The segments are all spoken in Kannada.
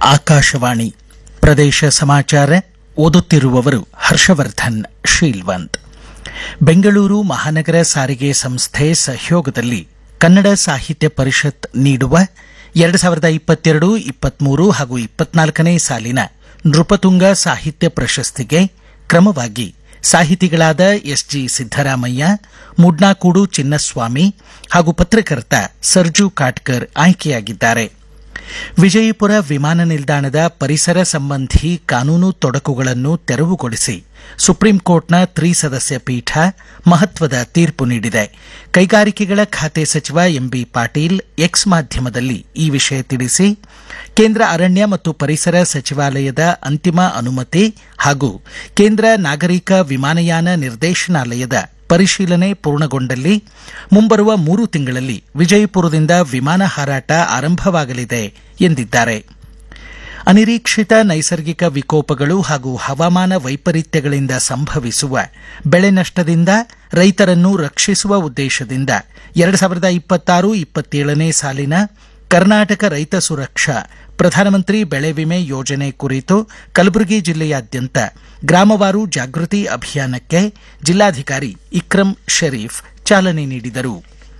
ಆಕಾಶವಾಣಿ ಪ್ರದೇಶ ಸಮಾಚಾರ ಓದುತ್ತಿರುವವರು ಹರ್ಷವರ್ಧನ್ ಶೀಲ್ವಂತ್ ಬೆಂಗಳೂರು ಮಹಾನಗರ ಸಾರಿಗೆ ಸಂಸ್ಥೆ ಸಹಯೋಗದಲ್ಲಿ ಕನ್ನಡ ಸಾಹಿತ್ಯ ಪರಿಷತ್ ನೀಡುವ ಎರಡು ಸಾವಿರದ ಇಪ್ಪತ್ತೆರಡು ಇಪ್ಪತ್ಮೂರು ಹಾಗೂ ಇಪ್ಪತ್ನಾಲ್ಕನೇ ಸಾಲಿನ ನೃಪತುಂಗ ಸಾಹಿತ್ಯ ಪ್ರಶಸ್ತಿಗೆ ಕ್ರಮವಾಗಿ ಸಾಹಿತಿಗಳಾದ ಎಸ್ಜಿ ಸಿದ್ದರಾಮಯ್ಯ ಮುಡ್ನಾಕೂಡು ಚಿನ್ನಸ್ವಾಮಿ ಹಾಗೂ ಪತ್ರಕರ್ತ ಸರ್ಜು ಕಾಟ್ಕರ್ ಆಯ್ಕೆಯಾಗಿದ್ದಾರೆ ವಿಜಯಪುರ ವಿಮಾನ ನಿಲ್ದಾಣದ ಪರಿಸರ ಸಂಬಂಧಿ ಕಾನೂನು ತೊಡಕುಗಳನ್ನು ತೆರವುಗೊಳಿಸಿ ಸುಪ್ರೀಂ ಕೋರ್ಟ್ನ ತ್ರಿಸದಸ್ಯ ಪೀಠ ಮಹತ್ವದ ತೀರ್ಪು ನೀಡಿದೆ ಕೈಗಾರಿಕೆಗಳ ಖಾತೆ ಸಚಿವ ಎಂಬಿ ಪಾಟೀಲ್ ಎಕ್ಸ್ ಮಾಧ್ಯಮದಲ್ಲಿ ಈ ವಿಷಯ ತಿಳಿಸಿ ಕೇಂದ್ರ ಅರಣ್ಯ ಮತ್ತು ಪರಿಸರ ಸಚಿವಾಲಯದ ಅಂತಿಮ ಅನುಮತಿ ಹಾಗೂ ಕೇಂದ್ರ ನಾಗರಿಕ ವಿಮಾನಯಾನ ನಿರ್ದೇಶನಾಲಯದ ಪರಿಶೀಲನೆ ಪೂರ್ಣಗೊಂಡಲ್ಲಿ ಮುಂಬರುವ ಮೂರು ತಿಂಗಳಲ್ಲಿ ವಿಜಯಪುರದಿಂದ ವಿಮಾನ ಹಾರಾಟ ಆರಂಭವಾಗಲಿದೆ ಎಂದಿದ್ದಾರೆ ಅನಿರೀಕ್ಷಿತ ನೈಸರ್ಗಿಕ ವಿಕೋಪಗಳು ಹಾಗೂ ಹವಾಮಾನ ವೈಪರೀತ್ಯಗಳಿಂದ ಸಂಭವಿಸುವ ಬೆಳೆ ನಷ್ಟದಿಂದ ರೈತರನ್ನು ರಕ್ಷಿಸುವ ಉದ್ದೇಶದಿಂದ ಎರಡು ಸಾವಿರದ ಇಪ್ಪತ್ತಾರು ಇಪ್ಪತ್ತೇಳನೇ ಸಾಲಿನ ಕರ್ನಾಟಕ ರೈತ ಸುರಕ್ಷಾ ಪ್ರಧಾನಮಂತ್ರಿ ಬೆಳೆ ವಿಮೆ ಯೋಜನೆ ಕುರಿತು ಕಲಬುರಗಿ ಜಿಲ್ಲೆಯಾದ್ಯಂತ ಗ್ರಾಮವಾರು ಜಾಗೃತಿ ಅಭಿಯಾನಕ್ಕೆ ಜಿಲ್ಲಾಧಿಕಾರಿ ಇಕ್ರಂ ಶರೀಫ್ ಚಾಲನೆ ನೀಡಿದರು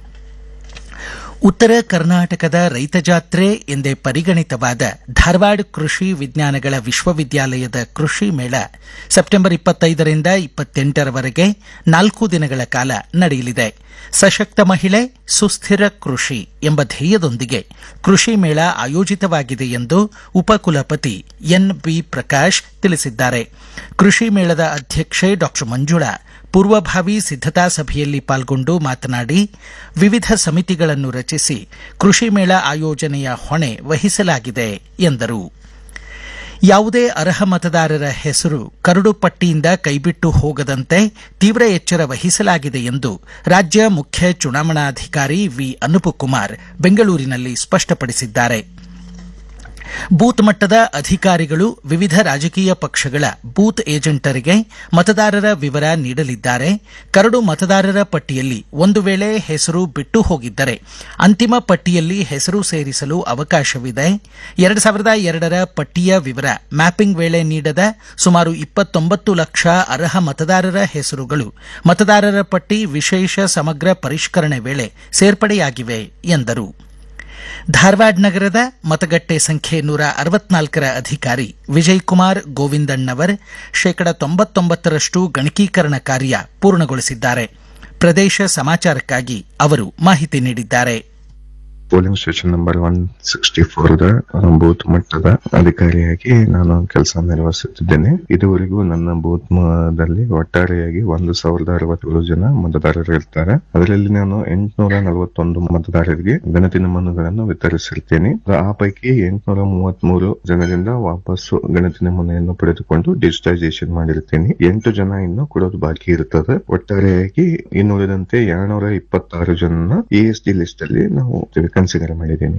ಉತ್ತರ ಕರ್ನಾಟಕದ ರೈತ ಜಾತ್ರೆ ಎಂದೇ ಪರಿಗಣಿತವಾದ ಧಾರವಾಡ ಕೃಷಿ ವಿಜ್ಞಾನಗಳ ವಿಶ್ವವಿದ್ಯಾಲಯದ ಕೃಷಿ ಮೇಳ ಸೆಪ್ಟೆಂಬರ್ ಇಪ್ಪತ್ತೈದರಿಂದ ಇಪ್ಪತ್ತೆಂಟರವರೆಗೆ ನಾಲ್ಕು ದಿನಗಳ ಕಾಲ ನಡೆಯಲಿದೆ ಸಶಕ್ತ ಮಹಿಳೆ ಸುಸ್ಥಿರ ಕೃಷಿ ಎಂಬ ಧ್ಯೇಯದೊಂದಿಗೆ ಕೃಷಿ ಮೇಳ ಆಯೋಜಿತವಾಗಿದೆ ಎಂದು ಉಪಕುಲಪತಿ ಎನ್ ಬಿ ಪ್ರಕಾಶ್ ತಿಳಿಸಿದ್ದಾರೆ ಕೃಷಿ ಮೇಳದ ಅಧ್ಯಕ್ಷೆ ಡಾ ಮಂಜುಳಾ ಪೂರ್ವಭಾವಿ ಸಿದ್ದತಾ ಸಭೆಯಲ್ಲಿ ಪಾಲ್ಗೊಂಡು ಮಾತನಾಡಿ ವಿವಿಧ ಸಮಿತಿಗಳನ್ನು ರಚಿಸಿ ಕೃಷಿ ಮೇಳ ಆಯೋಜನೆಯ ಹೊಣೆ ವಹಿಸಲಾಗಿದೆ ಎಂದರು ಯಾವುದೇ ಅರ್ಹ ಮತದಾರರ ಹೆಸರು ಕರಡು ಪಟ್ಟಿಯಿಂದ ಕೈಬಿಟ್ಟು ಹೋಗದಂತೆ ತೀವ್ರ ಎಚ್ಚರ ವಹಿಸಲಾಗಿದೆ ಎಂದು ರಾಜ್ಯ ಮುಖ್ಯ ಚುನಾವಣಾಧಿಕಾರಿ ವಿ ಅನುಪಕುಮಾರ್ ಬೆಂಗಳೂರಿನಲ್ಲಿ ಸ್ಪಷ್ಟಪಡಿಸಿದ್ದಾರೆ ಬೂತ್ ಮಟ್ಟದ ಅಧಿಕಾರಿಗಳು ವಿವಿಧ ರಾಜಕೀಯ ಪಕ್ಷಗಳ ಬೂತ್ ಏಜೆಂಟರಿಗೆ ಮತದಾರರ ವಿವರ ನೀಡಲಿದ್ದಾರೆ ಕರಡು ಮತದಾರರ ಪಟ್ಟಿಯಲ್ಲಿ ಒಂದು ವೇಳೆ ಹೆಸರು ಬಿಟ್ಟು ಹೋಗಿದ್ದರೆ ಅಂತಿಮ ಪಟ್ಟಿಯಲ್ಲಿ ಹೆಸರು ಸೇರಿಸಲು ಅವಕಾಶವಿದೆ ಎರಡು ಸಾವಿರದ ಎರಡರ ಪಟ್ಟಿಯ ವಿವರ ಮ್ಯಾಪಿಂಗ್ ವೇಳೆ ನೀಡದ ಸುಮಾರು ಇಪ್ಪತ್ತೊಂಬತ್ತು ಲಕ್ಷ ಅರ್ಹ ಮತದಾರರ ಹೆಸರುಗಳು ಮತದಾರರ ಪಟ್ಟಿ ವಿಶೇಷ ಸಮಗ್ರ ಪರಿಷ್ಕರಣೆ ವೇಳೆ ಸೇರ್ಪಡೆಯಾಗಿವೆ ಎಂದರು ಧಾರವಾಡ ನಗರದ ಮತಗಟ್ಟೆ ಸಂಖ್ಯೆ ನೂರ ಅರವತ್ನಾಲ್ಕರ ಅಧಿಕಾರಿ ವಿಜಯಕುಮಾರ್ ಗೋವಿಂದಣ್ಣವರ್ ಶೇಕಡ ತೊಂಬತ್ತೊಂಬತ್ತರಷ್ಟು ಗಣಕೀಕರಣ ಕಾರ್ಯ ಪೂರ್ಣಗೊಳಿಸಿದ್ದಾರೆ ಪ್ರದೇಶ ಸಮಾಚಾರಕ್ಕಾಗಿ ಅವರು ಮಾಹಿತಿ ನೀಡಿದ್ದಾರೆ polling station number one sixty four booth ಮಟ್ಟದ ಅಧಿಕಾರಿಯಾಗಿ ನಾನು ಕೆಲಸ ನಿರ್ವಹಿಸುತ್ತಿದ್ದೇನೆ ಇದುವರೆಗೂ ನನ್ನ ಬೂತ್ ದಲ್ಲಿ ಒಟ್ಟಾರೆಯಾಗಿ ಒಂದು ಸಾವಿರದ ಅರವತ್ತೇಳು ಜನ ಮತದಾರರು ಇರ್ತಾರೆ ಅದರಲ್ಲಿ ನಾನು ಎಂಟುನೂರ ನಲವತ್ತೊಂದು ಮತದಾರರಿಗೆ ಗಣತಿ ನಮೂನೆಗಳನ್ನು ವಿತರಿಸಿರ್ತೇನೆ ಆ ಪೈಕಿ ಎಂಟುನೂರ ಮೂವತ್ಮೂರು ಜನರಿಂದ ವಾಪಸ್ಸು ಗಣತಿ ನಮೂನೆಯನ್ನು ಪಡೆದುಕೊಂಡು ಡಿಜಿಟೈಸೇಷನ್ ಮಾಡಿರುತ್ತೇನೆ ಎಂಟು ಜನ ಇನ್ನು ಕೊಡೋದು ಬಾಕಿ ಇರುತ್ತದೆ ಒಟ್ಟಾರೆಯಾಗಿ ಇನ್ನುಳಿದಂತೆ ಎರಡ್ನೂರ ಇಪ್ಪತ್ತಾರು ಜನ ಎಸ್ ಡಿ ಲಿಸ್ಟ್ ಅಲ್ಲಿ ನಾವು ಕನ್ಸಿಡರ್ ಮಾಡಿದ್ದೇನೆ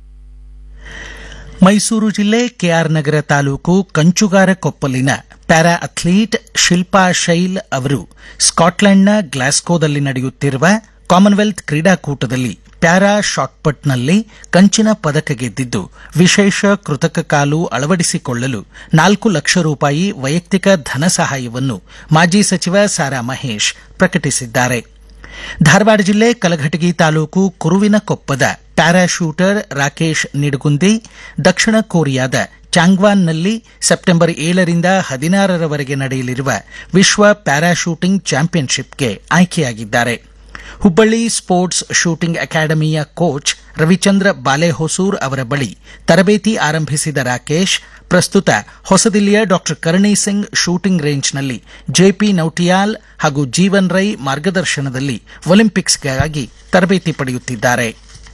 ಮೈಸೂರು ಜಿಲ್ಲೆ ಕೆಆರ್ ನಗರ ತಾಲೂಕು ಕಂಚುಗಾರ ಕೊಪ್ಪಲಿನ ಪ್ಯಾರಾ ಅಥ್ಲೀಟ್ ಶಿಲ್ಪಾ ಶೈಲ್ ಅವರು ಸ್ಕಾಟ್ಲೆಂಡ್ನ ಗ್ಲಾಸ್ಕೋದಲ್ಲಿ ನಡೆಯುತ್ತಿರುವ ಕಾಮನ್ವೆಲ್ತ್ ಕ್ರೀಡಾಕೂಟದಲ್ಲಿ ಪ್ಯಾರಾ ಶಾಟ್ಪಟ್ನಲ್ಲಿ ಕಂಚಿನ ಪದಕ ಗೆದ್ದಿದ್ದು ವಿಶೇಷ ಕೃತಕ ಕಾಲು ಅಳವಡಿಸಿಕೊಳ್ಳಲು ನಾಲ್ಕು ಲಕ್ಷ ರೂಪಾಯಿ ವೈಯಕ್ತಿಕ ಧನ ಸಹಾಯವನ್ನು ಮಾಜಿ ಸಚಿವ ಸಾರಾ ಮಹೇಶ್ ಪ್ರಕಟಿಸಿದ್ದಾರೆ ಧಾರವಾಡ ಜಿಲ್ಲೆ ಕಲಘಟಗಿ ತಾಲೂಕು ಕುರುವಿನಕೊಪ್ಪದ ಪ್ಯಾರಾಶೂಟರ್ ರಾಕೇಶ್ ನಿಡಗುಂದಿ ದಕ್ಷಿಣ ಕೊರಿಯಾದ ಚಾಂಗ್ವಾನ್ನಲ್ಲಿ ಸೆಪ್ಟೆಂಬರ್ ಏಳರಿಂದ ಹದಿನಾರರವರೆಗೆ ನಡೆಯಲಿರುವ ವಿಶ್ವ ಪ್ಯಾರಾಶೂಟಿಂಗ್ ಚಾಂಪಿಯನ್ಶಿಪ್ಗೆ ಆಯ್ಕೆಯಾಗಿದ್ದಾರೆ ಹುಬ್ಬಳ್ಳಿ ಸ್ಪೋರ್ಟ್ಸ್ ಶೂಟಿಂಗ್ ಅಕಾಡೆಮಿಯ ಕೋಚ್ ರವಿಚಂದ್ರ ಬಾಲೆಹೊಸೂರ್ ಅವರ ಬಳಿ ತರಬೇತಿ ಆರಂಭಿಸಿದ ರಾಕೇಶ್ ಪ್ರಸ್ತುತ ಹೊಸದಿಲ್ಲಿಯ ಡಾ ಕರ್ಣಿ ಸಿಂಗ್ ಶೂಟಿಂಗ್ ರೇಂಜ್ನಲ್ಲಿ ಜೆಪಿ ನೌಟಿಯಾಲ್ ಹಾಗೂ ಜೀವನ್ ರೈ ಮಾರ್ಗದರ್ಶನದಲ್ಲಿ ಒಲಿಂಪಿಕ್ಸ್ಗಾಗಿ ತರಬೇತಿ ಪಡೆಯುತ್ತಿದ್ದಾರೆ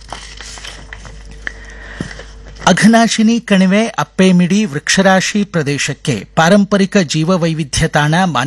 ಅಘನಾಶಿನಿ ಕಣಿವೆ ಅಪ್ಪೇಮಿಡಿ ವೃಕ್ಷರಾಶಿ ಪ್ರದೇಶಕ್ಕೆ ಪಾರಂಪರಿಕ ಜೀವವೈವಿಧ್ಯ ತಾಣ